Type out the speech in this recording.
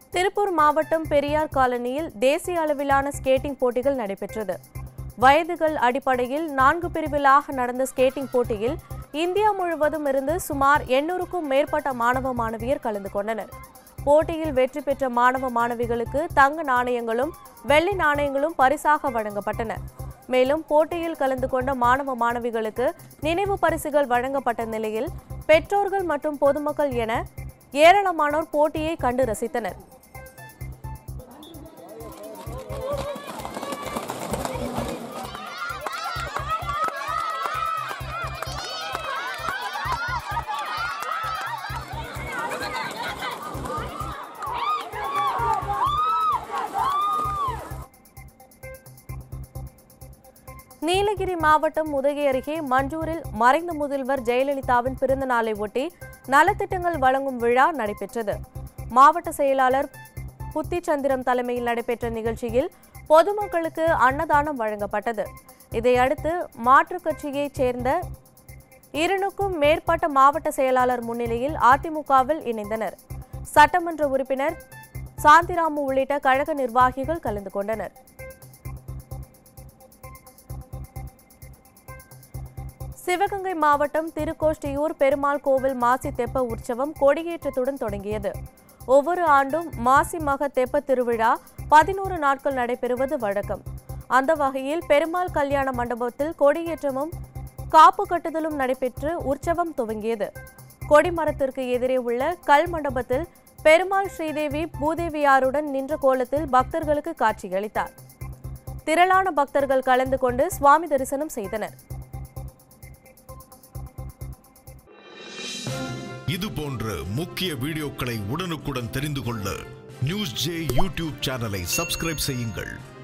திருப்பூர் மாவட்டம் பெரியார் காலனியில் தேசிய அளவிலான ஸ்கேட்டிங் போட்டிகள் நடைபெற்றது வயதுகள் அடிப்படையில் நான்கு பிரிவிலாக நடந்த ஸ்கேட்டிங் போட்டியில் இந்தியா முழுவதும் இருந்து சுமார் எண்ணூறுக்கும் மேற்பட்ட மாணவ மாணவியர் கலந்து கொண்டனர் போட்டியில் வெற்றி பெற்ற மாணவ மாணவிகளுக்கு தங்க நாணயங்களும் வெள்ளி நாணயங்களும் பரிசாக வழங்கப்பட்டன மேலும் போட்டியில் கலந்து கொண்ட மாணவ மாணவிகளுக்கு நினைவு பரிசுகள் வழங்கப்பட்ட நிலையில் பெற்றோர்கள் மற்றும் பொதுமக்கள் என ஏராளமானோர் போட்டியை கண்டு ரசித்தனர் நீலகிரி மாவட்டம் உதகை அருகே மஞ்சூரில் மறைந்த முதல்வர் ஜெயலலிதாவின் பிறந்த நாளை ஒட்டி நலத்திட்டங்கள் வழங்கும் விழா நடைபெற்றது மாவட்ட செயலாளர் புத்திச்சந்திரம் தலைமையில் நடைபெற்ற நிகழ்ச்சியில் பொதுமக்களுக்கு அன்னதானம் வழங்கப்பட்டது இதையடுத்து மாற்றுக் கட்சியைச் சேர்ந்த இருநூறுக்கும் மேற்பட்ட மாவட்ட செயலாளர் முன்னிலையில் அதிமுகவில் இணைந்தனர் சட்டமன்ற உறுப்பினர் சாந்திராமு உள்ளிட்ட கழக நிர்வாகிகள் கலந்து கொண்டனர் சிவகங்கை மாவட்டம் திருக்கோஷ்டியூர் பெருமாள் கோவில் மாசி தெப்ப உற்சவம் கொடியேற்றத்துடன் தொடங்கியது ஒவ்வொரு ஆண்டும் மாசி மக தெப்ப திருவிழா பதினோரு நாட்கள் நடைபெறுவது வழக்கம் அந்த வகையில் பெருமாள் கல்யாண மண்டபத்தில் கொடியேற்றமும் காப்பு கட்டுதலும் நடைபெற்று உற்சவம் துவங்கியது கொடிமரத்திற்கு எதிரே உள்ள கல் மண்டபத்தில் பெருமாள் ஸ்ரீதேவி பூதேவியாருடன் நின்ற கோலத்தில் பக்தர்களுக்கு காட்சியளித்தார் திரளான பக்தர்கள் கலந்து கொண்டு சுவாமி தரிசனம் செய்தனர் இது போன்ற முக்கிய வீடியோக்களை உடனுக்குடன் தெரிந்து கொள்ள நியூஸ் ஜே யூடியூப் சேனலை சப்ஸ்கிரைப் செய்யுங்கள்